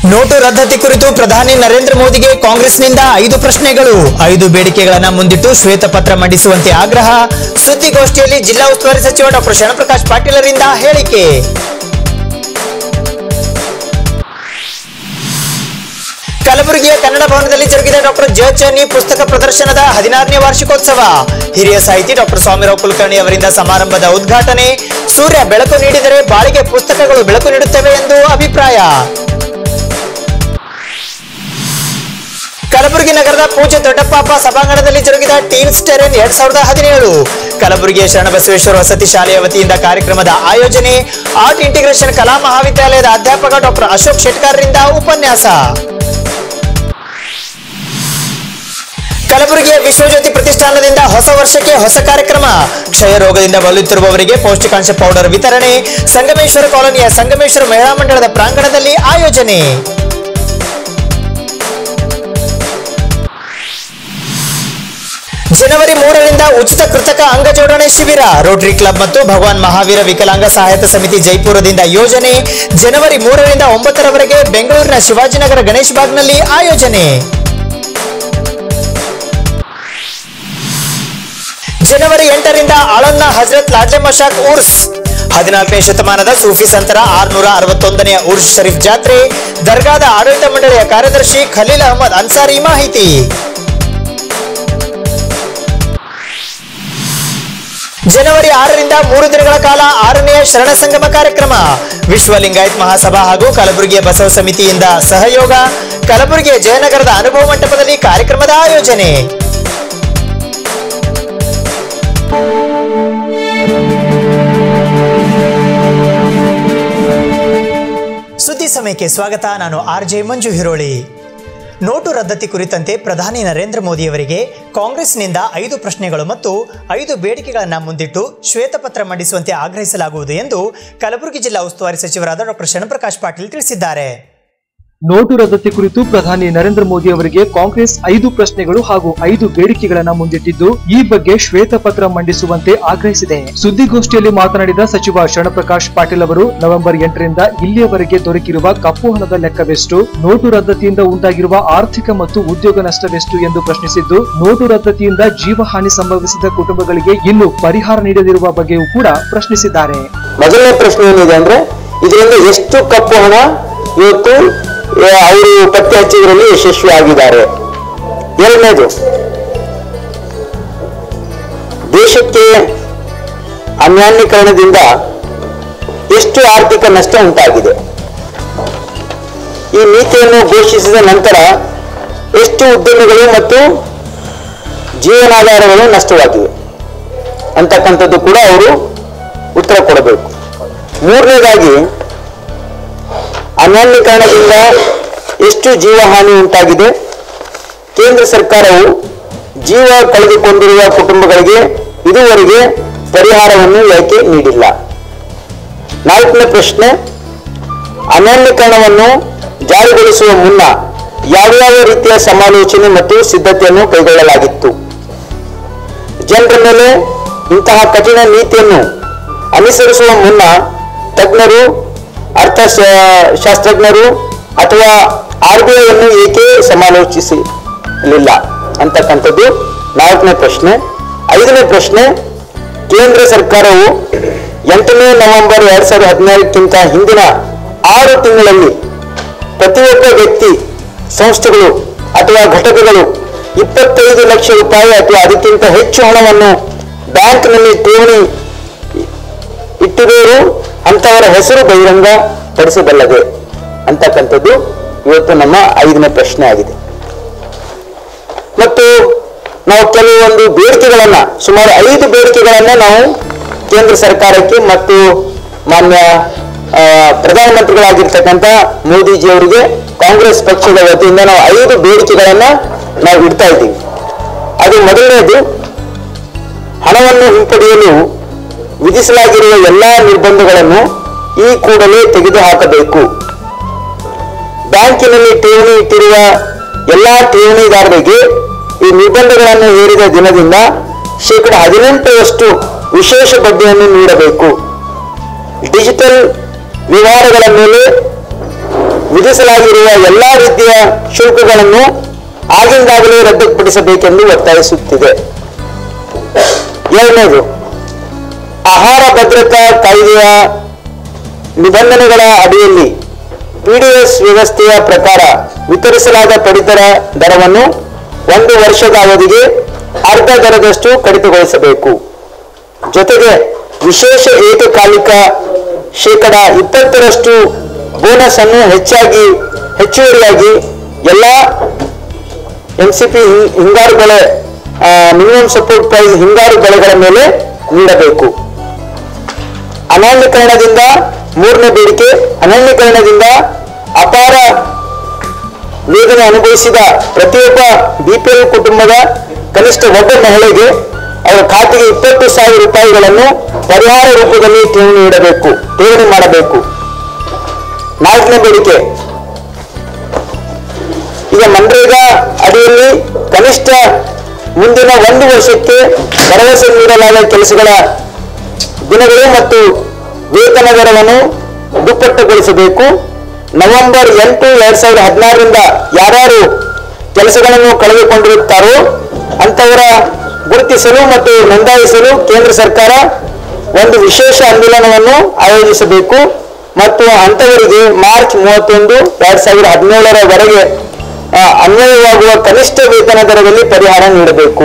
Note ರದ್ದತಿ ಕುರಿತು ಪ್ರಧಾನಿ ನರೇಂದ್ರ ಮೋದಿಗೆ ಕಾಂಗ್ರೆಸ್ನಿಂದ ಐದು ಪ್ರಶ್ನೆಗಳು ಐದು ಬೇಡಿಕೆಗಳನ್ನ ಮುಂದಿಟ್ಟು ಶ್ವೇತಪತ್ರ ಮಂಡಿಸುವಂತೆ ಆಗ್ರಹ ಸುದ್ದಿಗೋಷ್ಠಿಯಲ್ಲಿ ಜಿಲ್ಲಾ ಉಸ್ತುವಾರಿ ಸಚಿವ ಡಾಕ್ಟರ್ ಶರಣಪ್ರಕಾಶ್ ಪಾಟೀಲರಿಂದ ಹೇಳಿಕೆ ಕಲಬುರಗಿಯ ಕನ್ನಡ ಭವನದಲ್ಲಿ ಜರುಗಿದ ಡಾಕ್ಟರ್ ಜಯಚನ್ನಿ ಪುಸ್ತಕ ಪ್ರದರ್ಶನದ ಹದಿನಾರನೇ ವಾರ್ಷಿಕೋತ್ಸವ ಹಿರಿಯ ಸಾಹಿತಿ ಡಾಕ್ಟರ್ ಸ್ವಾಮಿರಾವ್ ಕುಲಕರ್ಣಿ ಅವರಿಂದ ಸಮಾರಂಭದ ಉದ್ಘಾಟನೆ ಸೂರ್ಯ ಬೆಳಕು ನೀಡಿದರೆ ಬಾಳಿಗೆ ಪುಸ್ತಕಗಳು ಬೆಳಕು ನೀಡುತ್ತವೆ ಎಂದು ಅಭಿಪ್ರಾಯ ಕಲಬುರಗಿ ನಗರದ ಪೂಜೆ ದೊಡ್ಡಪ್ಪ ಸಭಾಂಗಣದಲ್ಲಿ ಜರುಗಿದ ಟೀನ್ಸ್ ಟೆರೆನ್ ಎರಡ್ ಸಾವಿರದ ಹದಿನೇಳು ಕಲಬುರಗಿಯ ಶರಣಬಸವೇಶ್ವರ ವಸತಿ ಶಾಲೆಯ ವತಿಯಿಂದ ಕಾರ್ಯಕ್ರಮದ ಆಯೋಜನೆ ಆರ್ಟ್ ಇಂಟಿಗ್ರೇಷನ್ ಕಲಾ ಮಹಾವಿದ್ಯಾಲಯದ ಅಧ್ಯಾಪಕ ಡಾಕ್ಟರ್ ಅಶೋಕ್ ಶೆಟ್ಕಾರ್ರಿಂದ ಉಪನ್ಯಾಸ ಕಲಬುರಗಿಯ ವಿಶ್ವಜ್ಯೋತಿ ಪ್ರತಿಷ್ಠಾನದಿಂದ ಹೊಸ ವರ್ಷಕ್ಕೆ ಹೊಸ ಕಾರ್ಯಕ್ರಮ ಕ್ಷಯ ರೋಗದಿಂದ ಬಳಲುತ್ತಿರುವವರಿಗೆ ಪೌಷ್ಟಿಕಾಂಶ ಪೌಡರ್ ವಿತರಣೆ ಸಂಗಮೇಶ್ವರ ಕಾಲೋನಿಯ ಸಂಗಮೇಶ್ವರ ಮಹಿಳಾ ಮಂಡಳದ ಪ್ರಾಂಗಣದಲ್ಲಿ ಆಯೋಜನೆ ಜನವರಿ ಮೂರರಿಂದ ಉಚಿತ ಕೃತಕ ಅಂಗ ಜೋಡಣೆ ಶಿಬಿರ ರೋಟರಿ ಕ್ಲಬ್ ಮತ್ತು ಭಗವಾನ್ ಮಹಾವೀರ ವಿಕಲಾಂಗ ಸಹಾಯತ ಸಮಿತಿ ಜೈಪುರದಿಂದ ಯೋಜನೆ ಜನವರಿ ಮೂರರಿಂದ ಒಂಬತ್ತರವರೆಗೆ ಬೆಂಗಳೂರಿನ ಶಿವಾಜಿನಗರ ಗಣೇಶ್ ಬಾಗ್ನಲ್ಲಿ ಆಯೋಜನೆ ಜನವರಿ ಎಂಟರಿಂದ ಆಳಂದ ಹಜರತ್ ಲಾಜೆ ಮಶಾಕ್ ಉರ್ಸ್ ಹದಿನಾಲ್ಕನೇ ಶತಮಾನದ ಸೂಫಿ ಸಂತರ ಆರ್ನೂರ ಅರವತ್ತೊಂದನೆಯ ಉರ್ಸ್ ಶರೀಫ್ ಜಾತ್ರೆ ದರ್ಗಾದ ಆಡಳಿತ ಮಂಡಳಿಯ ಕಾರ್ಯದರ್ಶಿ ಖಲೀಲ್ ಅಹಮದ್ ಅನ್ಸಾರಿ ಮಾಹಿತಿ ಜನವರಿ ಆರರಿಂದ ಮೂರು ದಿನಗಳ ಕಾಲ ಆರನೆಯ ಶರಣ ಸಂಗಮ ಕಾರ್ಯಕ್ರಮ ವಿಶ್ವ ಲಿಂಗಾಯತ್ ಮಹಾಸಭಾ ಹಾಗೂ ಕಲಬುರಗಿಯ ಬಸವ ಸಮಿತಿಯಿಂದ ಸಹಯೋಗ ಕಲಬುರಗಿಯ ಜಯನಗರದ ಅನುಭವ ಮಂಟಪದಲ್ಲಿ ಕಾರ್ಯಕ್ರಮದ ಆಯೋಜನೆ ಸುದ್ದಿ ಸಮಯಕ್ಕೆ ಸ್ವಾಗತ ನಾನು R J Manju Hiroli note ರದ್ದತಿ ಕುರಿತಂತೆ ಪ್ರಧಾನಿ ನರೇಂದ್ರ ಮೋದಿಯವರಿಗೆ ಕಾಂಗ್ರೆಸ್ನಿಂದ ಐದು ಪ್ರಶ್ನೆಗಳು ಮತ್ತು ಐದು ಬೇಡಿಕೆಗಳನ್ನು ಮುಂದಿಟ್ಟು ಶ್ವೇತಪತ್ರ ಮಂಡಿಸುವಂತೆ ಆಗ್ರಹಿಸಲಾಗುವುದು ಎಂದು ಕಲಬುರಗಿ ಜಿಲ್ಲಾ ಉಸ್ತುವಾರಿ ಸಚಿವರಾದ ಡಾಕ್ಟರ್ ಶರಣಪ್ರಕಾಶ್ ಪಾಟೀಲ್ ತಿಳಿಸಿದ್ದಾರೆ ನೋಟು ರದ್ದತಿ ಕುರಿತು ಪ್ರಧಾನಿ ನರೇಂದ್ರ ಮೋದಿ ಅವರಿಗೆ ಕಾಂಗ್ರೆಸ್ ಐದು ಪ್ರಶ್ನೆಗಳು ಹಾಗೂ ಐದು ಬೇಡಿಕೆಗಳನ್ನ ಮುಂದಿಟ್ಟಿದ್ದು ಈ ಬಗ್ಗೆ ಶ್ವೇತಪತ್ರ ಮಂಡಿಸುವಂತೆ ಆಗ್ರಹಿಸಿದೆ ಸುದ್ದಿಗೋಷ್ಠಿಯಲ್ಲಿ ಮಾತನಾಡಿದ ಸಚಿವ ಶರಣಪ್ರಕಾಶ್ ಪಾಟೀಲ್ ಅವರು ನವೆಂಬರ್ ಎಂಟರಿಂದ ಇಲ್ಲಿಯವರೆಗೆ ದೊರಕಿರುವ ಕಪ್ಪು ಹಣದ ಲೆಕ್ಕವೆಷ್ಟು ನೋಟು ರದ್ದತಿಯಿಂದ ಉಂಟಾಗಿರುವ ಆರ್ಥಿಕ ಮತ್ತು ಉದ್ಯೋಗ ನಷ್ಟವೆಷ್ಟು ಎಂದು ಪ್ರಶ್ನಿಸಿದ್ದು ನೋಟು ರದ್ದತಿಯಿಂದ ಜೀವಹಾನಿ ಸಂಭವಿಸಿದ ಕುಟುಂಬಗಳಿಗೆ ಇನ್ನು ಪರಿಹಾರ ನೀಡದಿರುವ ಬಗ್ಗೆಯೂ ಕೂಡ ಪ್ರಶ್ನಿಸಿದ್ದಾರೆ ಮೊದಲನೇ ಪ್ರಶ್ನೆ ಏನಿದೆ ಅಂದ್ರೆ ಇದರಿಂದ ಎಷ್ಟು ಕಪ್ಪು ಹಣ ಇವತ್ತು ಆ, ಅವರು ಪತ್ತೆ ಹಚ್ಚುವುದರಲ್ಲಿ ಯಶಸ್ವಿ ಆಗಿದ್ದಾರೆ ಎರಡನೇದು ದೇಶಕ್ಕೆ ಅನ್ಯಾನ್ಯೀಕರಣದಿಂದ ಎಷ್ಟು ಆರ್ಥಿಕ ನಷ್ಟ ಉಂಟಾಗಿದೆ ಈ ನೀತಿಯನ್ನು ಘೋಷಿಸಿದ ನಂತರ ಎಷ್ಟು ಉದ್ಯಮಿಗಳು ಮತ್ತು ಜೀವನಾಧಾರಗಳು ನಷ್ಟವಾಗಿವೆ ಅಂತಕ್ಕಂಥದ್ದು ಕೂಡ ಅವರು ಉತ್ತರ ಕೊಡಬೇಕು ಮೂರನೇದಾಗಿ ಅನ್ಯಾನ್ಯೀಕರಣದಿಂದ ಎಷ್ಟು ಜೀವಹಾನಿ ಉಂಟಾಗಿದೆ ಕೇಂದ್ರ ಸರ್ಕಾರವು ಜೀವ ಕಳೆದುಕೊಂಡಿರುವ ಕುಟುಂಬಗಳಿಗೆ ಇದುವರೆಗೆ ಪರಿಹಾರವನ್ನು ಏಕೆ ನೀಡಿಲ್ಲ ನಾಲ್ಕನೇ ಪ್ರಶ್ನೆ ಅನ್ಯಾನ್ಯೀಕರಣವನ್ನು ಜಾರಿಗೊಳಿಸುವ ಮುನ್ನ ಯಾವ್ಯಾವ ರೀತಿಯ ಸಮಾಲೋಚನೆ ಮತ್ತು ಸಿದ್ಧತೆಯನ್ನು ಕೈಗೊಳ್ಳಲಾಗಿತ್ತು ಜನರ ಮೇಲೆ ಇಂತಹ ಕಠಿಣ ನೀತಿಯನ್ನು ಅನುಸರಿಸುವ ಮುನ್ನ ತಜ್ಞರು ಅರ್ಥಶಾಸ್ತ್ರಜ್ಞರು ಅಥವಾ ಆರ್ ಬಿ ಐಯನ್ನು ಏಕೆ ಸಮಾಲೋಚಿಸಲಿಲ್ಲ ಅಂತಕ್ಕಂಥದ್ದು ನಾಲ್ಕನೇ ಪ್ರಶ್ನೆ ಐದನೇ ಪ್ರಶ್ನೆ ಕೇಂದ್ರ ಸರ್ಕಾರವು ಎಂಟನೇ ನವೆಂಬರ್ ಎರಡ್ ಸಾವಿರದ ಹದಿನಾರಕ್ಕಿಂತ ಹಿಂದಿನ ಆರು ತಿಂಗಳಲ್ಲಿ ಪ್ರತಿಯೊಬ್ಬ ವ್ಯಕ್ತಿ ಸಂಸ್ಥೆಗಳು ಅಥವಾ ಘಟಕಗಳು ಇಪ್ಪತ್ತೈದು ಲಕ್ಷ ರೂಪಾಯಿ ಅಥವಾ ಅದಕ್ಕಿಂತ ಹೆಚ್ಚು ಹಣವನ್ನು ಬ್ಯಾಂಕ್ನಲ್ಲಿ ಠೇವಣಿ ಇಟ್ಟಿರೋರು ಅಂತವರ ಹೆಸರು ಬಹಿರಂಗ ಪಡಿಸಬಲ್ಲದೆ ಅಂತಕ್ಕಂಥದ್ದು ಇವತ್ತು ನಮ್ಮ ಐದನೇ ಪ್ರಶ್ನೆ ಆಗಿದೆ ಮತ್ತು ನಾವು ಕೆಲವೊಂದು ಬೇಡಿಕೆಗಳನ್ನ ಸುಮಾರು ಐದು ಬೇಡಿಕೆಗಳನ್ನ ನಾವು ಕೇಂದ್ರ ಸರ್ಕಾರಕ್ಕೆ ಮತ್ತು ಮಾನ್ಯ ಆ, ಪ್ರಧಾನಮಂತ್ರಿಗಳಾಗಿರ್ತಕ್ಕಂಥ ಮೋದಿಜಿ ಅವರಿಗೆ ಕಾಂಗ್ರೆಸ್ ಪಕ್ಷದ ವತಿಯಿಂದ ನಾವು ಐದು ಬೇಡಿಕೆಗಳನ್ನ ನಾವು ಇಡ್ತಾ ಇದ್ದೀವಿ ಅದು ಮೊದಲನೇದು ಹಣವನ್ನು ಹಿಂಪಡೆಯಲು ವಿಧಿಸಲಾಗಿರುವ ಎಲ್ಲಾ ನಿರ್ಬಂಧಗಳನ್ನು ಈ ಕೂಡಲೇ ತೆಗೆದುಹಾಕಬೇಕು ಬ್ಯಾಂಕಿನಲ್ಲಿ ಠೇವಣಿ ಇಟ್ಟಿರುವ ಎಲ್ಲಾ ಠೇವಣಿದಾರರಿಗೆ ಈ ನಿರ್ಬಂಧಗಳನ್ನು ಹೇರಿದ ದಿನದಿಂದ ಶೇಕಡ ಹದಿನೆಂಟರಷ್ಟು ವಿಶೇಷ ಬಡ್ಡಿಯನ್ನು ನೀಡಬೇಕು ಡಿಜಿಟಲ್ ವ್ಯವಹಾರಗಳ ಮೇಲೆ ವಿಧಿಸಲಾಗಿರುವ ಎಲ್ಲಾ ರೀತಿಯ ಶುಲ್ಕಗಳನ್ನು ಆಗಿಂದಾಗಲೇ ರದ್ದುಪಡಿಸಬೇಕೆಂದು ಒತ್ತಾಯಿಸುತ್ತಿದೆ ಎರಡನೇದು ಆಹಾರ ಭದ್ರತಾ ಕಾಯ್ದೆಯ ನಿಬಂಧನೆಗಳ ಅಡಿಯಲ್ಲಿ ಪಿಡಿಎಸ್ ವ್ಯವಸ್ಥೆಯ ಪ್ರಕಾರ ವಿತರಿಸಲಾದ ಪಡಿತರ ದರವನ್ನು ಒಂದು ವರ್ಷದ ಅವಧಿಗೆ ಅರ್ಧ ದರದಷ್ಟು ಕಡಿತಗೊಳಿಸಬೇಕು ಜೊತೆಗೆ ವಿಶೇಷ ಏಕಕಾಲಿಕ ಶೇಕಡ ಇಪ್ಪತ್ತರಷ್ಟು ಬೋನಸ್ ಅನ್ನು ಹೆಚ್ಚಾಗಿ ಹೆಚ್ಚುವರಿಯಾಗಿ ಎಲ್ಲ ಎನ್ಸಿಪಿ ಹಿಂಗಾರು ಬೆಳೆ ಮಿನಿಮಮ್ ಸಪೋರ್ಟ್ ಪ್ರೈಸ್ ಹಿಂಗಾರು ಬೆಳೆಗಳ ಮೇಲೆ ನೀಡಬೇಕು ಅನನ್ಯೀಕರಣದಿಂದ ಮೂರನೇ ಬೇಡಿಕೆ ಅನನ್ಯೀಕರಣದಿಂದ ಅಪಾರ ವೇದನೆ ಅನುಭವಿಸಿದ ಪ್ರತಿಯೊಬ್ಬ ಬಿಪಿಎಲ್ ಕುಟುಂಬದ ಕನಿಷ್ಠ ಒಬ್ಬ ಮಹಿಳೆಗೆ ಅವರ ಖಾತೆಗೆ ಇಪ್ಪತ್ತು ಸಾವಿರ ರೂಪಾಯಿಗಳನ್ನು ಪರಿಹಾರ ರೂಪದಲ್ಲಿ ಠೇವಣಿ ನೀಡಬೇಕು ಠೇವಣಿ ಮಾಡಬೇಕು ನಾಲ್ಕನೇ ಬೇಡಿಕೆ ಈಗ ಮನ್ರೇಗಾ ಅಡಿಯಲ್ಲಿ ಕನಿಷ್ಠ ಮುಂದಿನ ಒಂದು ವರ್ಷಕ್ಕೆ ಭರವಸೆ ನೀಡಲಾದ ಕೆಲಸಗಳ ದಿನಗಳು ಮತ್ತು ವೇತನ ದರವನ್ನು ದುಪ್ಪಟ್ಟುಗೊಳಿಸಬೇಕು ನವೆಂಬರ್ ಎಂಟು ಎರಡ್ ಸಾವಿರದ ಹದಿನಾರರಿಂದ ಯಾರ್ಯಾರು ಕೆಲಸಗಳನ್ನು ಕಳೆದುಕೊಂಡಿರುತ್ತಾರೋ ಅಂತವರ ಗುರುತಿಸಲು ಮತ್ತು ನೋಂದಾಯಿಸಲು ಕೇಂದ್ರ ಸರ್ಕಾರ ಒಂದು ವಿಶೇಷ ಆಂದೋಲನವನ್ನು ಆಯೋಜಿಸಬೇಕು ಮತ್ತು ಅಂತವರಿಗೆ ಮಾರ್ಚ್ ಮೂವತ್ತೊಂದು ಎರಡ್ ಸಾವಿರದ ಹದಿನೇಳರವರೆಗೆ ಆ, ಅನ್ವಯವಾಗುವ ಕನಿಷ್ಠ ವೇತನ ದರದಲ್ಲಿ ಪರಿಹಾರ ನೀಡಬೇಕು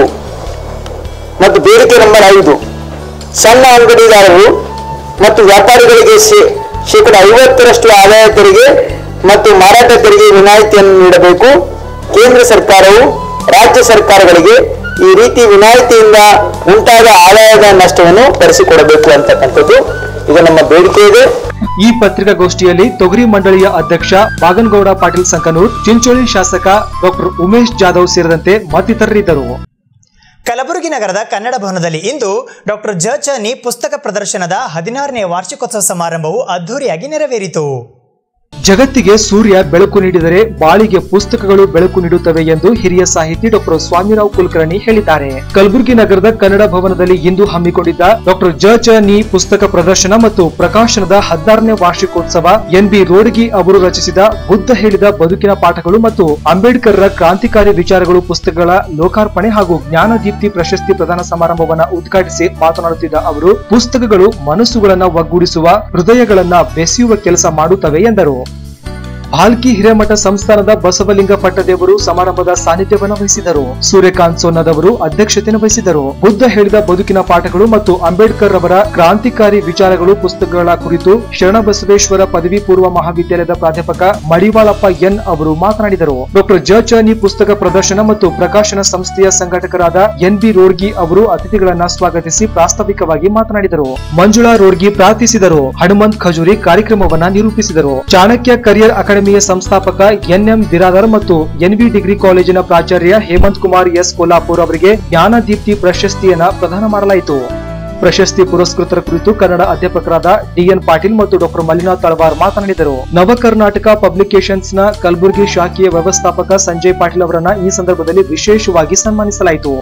ಮತ್ತು ಬೇಡಿಕೆ ನಂಬರ್ ಐದು ಸಣ್ಣ ಅಂಗಡಿದಾರರು ಮತ್ತು ವ್ಯಾಪಾರಿಗಳಿಗೆ ಶೇ- ಶೇಕಡ ಐವತ್ತರಷ್ಟು ಆದಾಯ ತೆರಿಗೆ ಮತ್ತು ಮಾರಾಟ ತೆರಿಗೆ ವಿನಾಯಿತಿಯನ್ನು ನೀಡಬೇಕು ಕೇಂದ್ರ ಸರ್ಕಾರವು ರಾಜ್ಯ ಸರ್ಕಾರಗಳಿಗೆ ಈ ರೀತಿ ವಿನಾಯಿತಿಯಿಂದ ಉಂಟಾದ ಆದಾಯದ ನಷ್ಟವನ್ನು ಭರಿಸಿಕೊಡಬೇಕು ಅಂತಕ್ಕಂಥದ್ದು ಇದು ನಮ್ಮ ಬೇಡಿಕೆ ಇದೆ ಈ ಪತ್ರಿಕಾಗೋಷ್ಠಿಯಲ್ಲಿ ತೊಗರಿ ಮಂಡಳಿಯ ಅಧ್ಯಕ್ಷ ಬಾಗನಗೌಡ ಪಾಟೀಲ್ ಸಂಕನೂರ್ ಚಿಂಚೋಳಿ ಶಾಸಕ ಡಾಕ್ಟರ್ ಉಮೇಶ್ ಜಾಧವ್ ಸೇರಿದಂತೆ ಮತ್ತಿತರರಿದ್ದರು ಕಲಬುರಗಿ ನಗರದ ಕನ್ನಡ ಭವನದಲ್ಲಿ ಇಂದು ಡಾಕ್ಟರ್ ಜ ಚ ನಿ ಪುಸ್ತಕ ಪ್ರದರ್ಶನದ ಹದಿನಾರನೇ ವಾರ್ಷಿಕೋತ್ಸವ ಸಮಾರಂಭವು ಅದ್ಧೂರಿಯಾಗಿ ನೆರವೇರಿತು ಜಗತ್ತಿಗೆ ಸೂರ್ಯ ಬೆಳಕು ನೀಡಿದರೆ ಬಾಳಿಗೆ ಪುಸ್ತಕಗಳು ಬೆಳಕು ನೀಡುತ್ತವೆ ಎಂದು ಹಿರಿಯ ಸಾಹಿತಿ ಡಾಕ್ಟರ್ ಸ್ವಾಮಿರಾವ್ ಕುಲಕರ್ಣಿ ಹೇಳಿದ್ದಾರೆ ಕಲಬುರಗಿ ನಗರದ ಕನ್ನಡ ಭವನದಲ್ಲಿ ಇಂದು ಹಮ್ಮಿಕೊಂಡಿದ್ದ ಡಾಕ್ಟರ್ ಜ ಚ ನಿ ಪುಸ್ತಕ ಪ್ರದರ್ಶನ ಮತ್ತು ಪ್ರಕಾಶನದ ಹದಿನಾರನೇ ವಾರ್ಷಿಕೋತ್ಸವ ಎನ್ ಬಿ ರೋಡ್ಗಿ ಅವರು ರಚಿಸಿದ ಬುದ್ಧ ಹೇಳಿದ ಬದುಕಿನ ಪಾಠಗಳು ಮತ್ತು ಅಂಬೇಡ್ಕರ್ರ ಕ್ರಾಂತಿಕಾರಿ ವಿಚಾರಗಳು ಪುಸ್ತಕಗಳ ಲೋಕಾರ್ಪಣೆ ಹಾಗೂ ಜ್ಞಾನದೀಪ್ತಿ ಪ್ರಶಸ್ತಿ ಪ್ರದಾನ ಸಮಾರಂಭವನ್ನ ಉದ್ಘಾಟಿಸಿ ಮಾತನಾಡುತ್ತಿದ್ದ ಅವರು ಪುಸ್ತಕಗಳು ಮನಸ್ಸುಗಳನ್ನ ಒಗ್ಗೂಡಿಸುವ ಹೃದಯಗಳನ್ನ ಬೆಸೆಯುವ ಕೆಲಸ ಮಾಡುತ್ತವೆ ಎಂದರು ಭಾಲ್ಕಿ ಹಿರೇಮಠ ಸಂಸ್ಥಾನದ ಬಸವಲಿಂಗ ಪಟ್ಟದೇವರು ಸಮಾರಂಭದ ಸಾನ್ನಿಧ್ಯವನ್ನು ವಹಿಸಿದರು ಸೂರ್ಯಕಾಂತ್ ಸೋನ್ನದವರು ಅಧ್ಯಕ್ಷತೆಯನ್ನು ವಹಿಸಿದರು ಬುದ್ಧ ಹೇಳಿದ ಬದುಕಿನ ಪಾಠಗಳು ಮತ್ತು ಅಂಬೇಡ್ಕರ್ ಅವರ ಕ್ರಾಂತಿಕಾರಿ ವಿಚಾರಗಳು ಪುಸ್ತಕಗಳ ಕುರಿತು ಶರಣಬಸವೇಶ್ವರ ಪದವಿ ಪೂರ್ವ ಮಹಾವಿದ್ಯಾಲಯದ ಪ್ರಾಧ್ಯಾಪಕ ಮಡಿವಾಳಪ್ಪ ಎನ್ ಅವರು ಮಾತನಾಡಿದರು ಡಾಕ್ಟರ್ ಜ ಚ ನಿ ಪುಸ್ತಕ ಪ್ರದರ್ಶನ ಮತ್ತು ಪ್ರಕಾಶನ ಸಂಸ್ಥೆಯ ಸಂಘಟಕರಾದ ಎನ್ ಬಿ ರೋಡ್ಗಿ ಅವರು ಅತಿಥಿಗಳನ್ನ ಸ್ವಾಗತಿಸಿ ಪ್ರಾಸ್ತಾವಿಕವಾಗಿ ಮಾತನಾಡಿದರು ಮಂಜುಳಾ ರೋಡ್ಗಿ ಪ್ರಾರ್ಥಿಸಿದರು ಹನುಮಂತ್ ಖಜೂರಿ ಕಾರ್ಯಕ್ರಮವನ್ನ ನಿರೂಪಿಸಿದರು ಚಾಣಕ್ಯ ಕರಿಯರ್ ಅಕಾಡೆಮಿಯ ಸಂಸ್ಥಾಪಕ ಎನ್ಎಂ ಬಿರಾದರ್ ಮತ್ತು ಎನ್ವಿ ಡಿಗ್ರಿ ಕಾಲೇಜಿನ ಪ್ರಾಚಾರ್ಯ ಹೇಮಂತ್ ಕುಮಾರ್ ಎಸ್ ಕೊಲ್ಲಾಪುರ್ ಅವರಿಗೆ ಜ್ಞಾನದೀಪ್ತಿ ಪ್ರಶಸ್ತಿಯನ್ನ ಪ್ರದಾನ ಮಾಡಲಾಯಿತು ಪ್ರಶಸ್ತಿ ಪುರಸ್ಕೃತರ ಕುರಿತು ಕನ್ನಡ ಅಧ್ಯಾಪಕರಾದ ಡಿಎನ್ ಪಾಟೀಲ್ ಮತ್ತು ಡಾಕ್ಟರ್ ಮಲ್ಲಿನಾ ತಳವಾರ್ ಮಾತನಾಡಿದರು ನವ ಕರ್ನಾಟಕ ಪಬ್ಲಿಕೇಶನ್ಸ್ ನ ಕಲಬುರಗಿ ಶಾಖೆಯ ವ್ಯವಸ್ಥಾಪಕ ಸಂಜಯ್ ಪಾಟೀಲ್ ಅವರನ್ನ ಈ ಸಂದರ್ಭದಲ್ಲಿ ವಿಶೇಷವಾಗಿ ಸನ್ಮಾನಿಸಲಾಯಿತು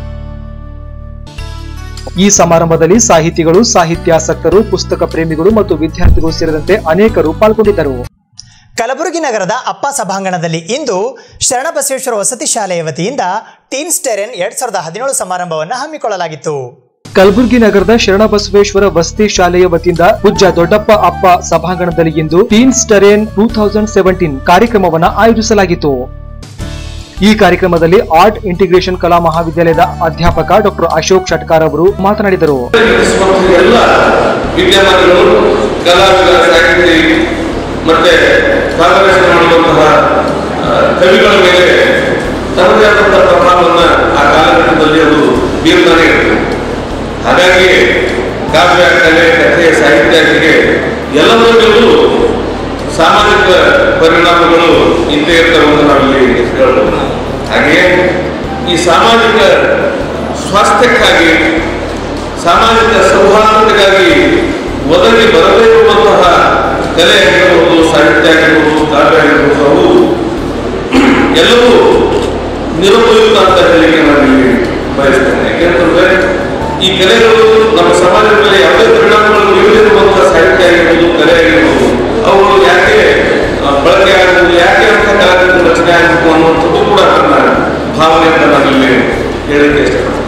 ಈ ಸಮಾರಂಭದಲ್ಲಿ ಸಾಹಿತಿಗಳು ಸಾಹಿತ್ಯಾಸಕ್ತರು ಪುಸ್ತಕ ಪ್ರೇಮಿಗಳು ಮತ್ತು ವಿದ್ಯಾರ್ಥಿಗಳು ಸೇರಿದಂತೆ ಅನೇಕರು ಪಾಲ್ಗೊಂಡಿದ್ದರು ಕಲಬುರಗಿ ನಗರದ ಅಪ್ಪ ಸಭಾಂಗಣದಲ್ಲಿ ಇಂದು ಶರಣಬಸವೇಶ್ವರ ವಸತಿ ಶಾಲೆಯ ವತಿಯಿಂದ ಟೀನ್ಸ್ ಟೆರೆನ್ ಎರಡ್ ಸಾವಿರದ ಹದಿನೇಳು ಸಮಾರಂಭವನ್ನು ಹಮ್ಮಿಕೊಳ್ಳಲಾಗಿತ್ತು ಕಲಬುರಗಿ ನಗರದ ಶರಣಬಸವೇಶ್ವರ ವಸತಿ ಶಾಲೆಯ ವತಿಯಿಂದ ಪೂಜ್ಯ ದೊಡ್ಡಪ್ಪ ಅಪ್ಪ ಸಭಾಂಗಣದಲ್ಲಿ ಇಂದು teens terrain two thousand seventeen ಕಾರ್ಯಕ್ರಮವನ್ನ ಆಯೋಜಿಸಲಾಗಿತ್ತು ಈ ಕಾರ್ಯಕ್ರಮದಲ್ಲಿ ಆರ್ಟ್ ಇಂಟಿಗ್ರೇಷನ್ ಕಲಾ ಮಹಾವಿದ್ಯಾಲಯದ ಅಧ್ಯಾಪಕ ಡಾಕ್ಟರ್ ಅಶೋಕ್ ಶಟ್ಕಾರ್ ಅವರು ಮಾತನಾಡಿದರು ನಡೆಸುವಂತಹ ಎಲ್ಲ ವಿದ್ಯಮಾನಗಳು ಕಲಾವಿದ ಸಾಹಿತಿ ಮತ್ತೆ ಭಾಗವಹಿಸಿ ಮಾಡುವಂತಹ ಆ, ಕವಿಗಳ ಮೇಲೆ ತಮ್ಮದೇ ಆದಂತಹ ಪ್ರಭಾವವನ್ನು ಆ ಕಾಲಘಟ್ಟದಲ್ಲಿ ಅದು ಬೀರ್ತಾನೆ ಇರ್ತದೆ ಹಾಗಾಗಿ ಕಾವ್ಯ ಕಲೆ ಕಥೆ ಸಾಹಿತ್ಯಕ್ಕೆ ಎಲ್ಲದರಲ್ಲೂ ಸಾಮಾಜಿಕ ಪರಿಣಾಮಗಳು ಇದ್ದೇ ಇರ್ತವೆ ಅಂತ ನಾವಿಲ್ಲಿ ಹೇಳ್ಬೋದು ಹಾಗೆಯೇ ಈ ಸಾಮಾಜಿಕ ಸ್ವಾಸ್ಥ್ಯಕ್ಕಾಗಿ ಸಾಮಾಜಿಕ ಸೌಹಾರ್ದತೆಗಾಗಿ ಒದಗಿ ಬರದೇ ಇರುವಂತಹ ಕಲೆ ಆಗಿರಬಹುದು ಸಾಹಿತ್ಯ ಆಗಿರ್ಬೋದು ಕಾವ್ಯ ಆಗಿರ್ಬೋದು ಅವು ಎಲ್ಲವೂ ನಿರುಪಯುಕ್ತ ಅಂತ ಹೇಳಲಿಕ್ಕೆ ನಾನು ಇಲ್ಲಿ ಬಯಸ್ತೇನೆ ಯಾಕೆಂತಂದ್ರೆ ಈ ಕಲೆಗಳು ನಮ್ಮ ಸಮಾಜದ ಮೇಲೆ ಯಾವುದೇ ಪರಿಣಾಮಗಳು ಬೀರದಿರುವಂತಹ ಸಾಹಿತ್ಯ ಆಗಿರ್ಬೋದು ಕಲೆ ಆಗಿರ್ಬೋದು ಅವುಗಳು ಯಾಕೆ ಆ, ಬಳಕೆ ಆಗುವುದು ಯಾಕೆ ಅಂತ ಕಲಾವಿದರು ರಚನೆ ಆಗಬೇಕು ಅನ್ನುವಂಥದ್ದು ಕೂಡ ನನ್ನ ಭಾವನೆಯಿಂದ ನಾನಿಲ್ಲಿ ಹೇಳಲಿಕ್ಕೆ ಇಷ್ಟಪಡ್ತೀನಿ